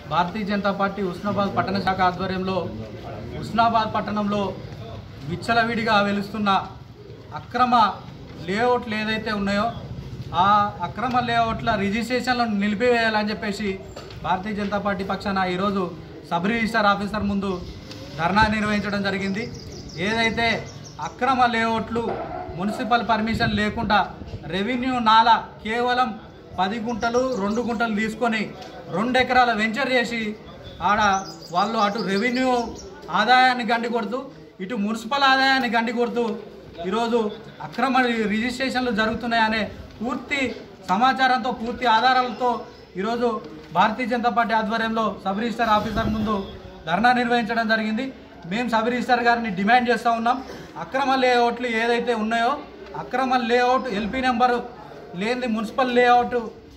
భారతీయ Janata party Husnabad పట్టణ శాఖ ఆధ్వర్యంలో ఉస్నాబాద్ పట్టణంలో విచ్చలవిడిగా వెలుస్తున్న అక్రమ లేఅవుట్లు ఏదైతే ఉన్నాయో ఆ అక్రమ లేఅవుట్ల రిజిస్ట్రేషన్లను నిలిపివేయాలని చెప్పేసి భారతీయ జనతా పార్టీ పక్షాన ఈరోజు సబ్ రిజిస్టర్ ఆఫీసర్ ముందు ధర్నా నిర్వహించడం జరిగింది ఏదైతే అక్రమ లేఅవుట్లు మున్సిపల్ పర్మిషన్ లేకుండా రెవెన్యూ నాల కేవలం పది గుంటలు రెండు గుంటలు తీసుకొని రెండు ఎకరాల వెంచర్ చేసి ఆడ వాళ్ళు అటు రెవెన్యూ ఆదాయాన్ని గండి కొడుతూ ఇటు మున్సిపల్ ఆదాయాన్ని గండి కొడుతూ ఈరోజు అక్రమ రి- రిజిస్ట్రేషన్లు జరుగుతున్నాయనే పూర్తి సమాచారంతో పూర్తి ఆధారాలతో ఈరోజు భారతీయ జనతా పార్టీ ఆధ్వర్యంలో సబ్ రిజిస్టర్ ఆఫీసర్ ముందు ధర్నా నిర్వహించడం జరిగింది మేము సబ్ రిజిస్టర్ గారిని డిమాండ్ చేస్తూ ఉన్నాం అక్రమ లేఅవుట్లు ఏదైతే ఉన్నాయో అక్రమ లేఅవుట్ ఎల్పీ నెంబరు లేనిది మున్సిపల్ లేఅవుట్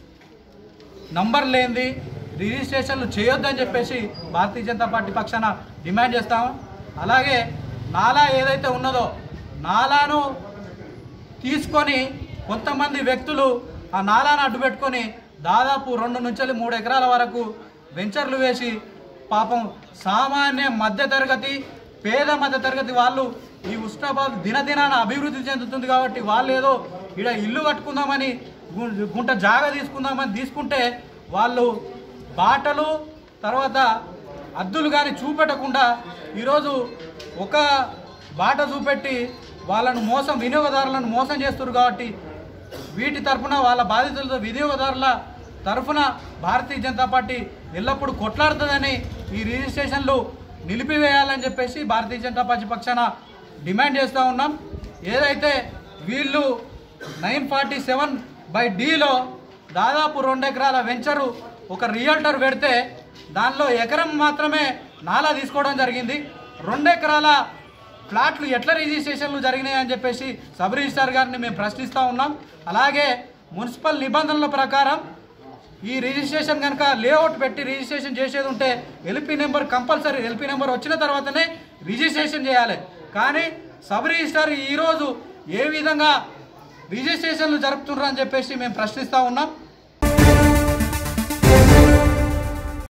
నంబర్ లేనిది రిజిస్ట్రేషన్లు చేయొద్దని చెప్పేసి భారతీయ జనతా పార్టీ పక్షాన డిమాండ్ చేస్తాము అలాగే నాలా ఏదైతే ఉన్నదో నాలాను తీసుకొని కొంతమంది వ్యక్తులు ఆ నాలాను అడ్డుపెట్టుకొని దాదాపు రెండు నుంచి మూడు ఎకరాల వరకు వెంచర్లు వేసి పాపం సామాన్య మధ్యతరగతి పేద మధ్యతరగతి వాళ్ళు ఈ ఉష్ణాబాద్ దినదినాన అభివృద్ధి చెందుతుంది కాబట్టి వాళ్ళు ఏదో ఇక్కడ ఇల్లు కట్టుకుందామని గు- గుంట జాగా తీసుకుందామని తీసుకుంటే వాళ్ళు బాటలు తర్వాత అద్దులు కానీ చూపెట్టకుండా ఈరోజు ఒక బాట చూపెట్టి వాళ్ళను మోసం వినియోగదారులను మోసం చేస్తున్నారు కాబట్టి వీటి తరఫున వాళ్ళ బాధితులతో వినియోగదారుల తరఫున భారతీయ జనతా పార్టీ ఎల్లప్పుడూ కొట్లాడుతుందని ఈ రిజిస్ట్రేషన్లు నిలిపివేయాలని చెప్పేసి భారతీయ జనతా పార్టీ పక్షాన డిమాండ్ చేస్తూ ఉన్నాం ఏదైతే వీళ్ళు నైన్ ఫార్టీ సెవెన్ బై డీలో దాదాపు రెండు ఎకరాల వెంచరు ఒక రియల్టర్ పెడితే దానిలో ఎకరం మాత్రమే నాలా తీసుకోవడం జరిగింది రెండు ఎకరాల ప్లాట్లు ఎట్లా రిజిస్ట్రేషన్లు జరిగినాయి అని చెప్పేసి సబ్ రిజిస్టార్ గారిని మేము ప్రశ్నిస్తూ ఉన్నాం అలాగే మున్సిపల్ నిబంధనల ప్రకారం ఈ రిజిస్ట్రేషన్ కనుక లేఅవుట్ పెట్టి రిజిస్ట్రేషన్ చేసేది ఉంటే LP number compulsory LP number వచ్చిన తర్వాతనే రిజిస్ట్రేషన్ చేయాలి కానీ సబ్ రిజిస్టార్ ఈరోజు ఏ విధంగా రిజిస్ట్రేషన్లు జరుపుతున్నారు అని చెప్పేసి మేము ప్రశ్నిస్తూ ఉన్నాం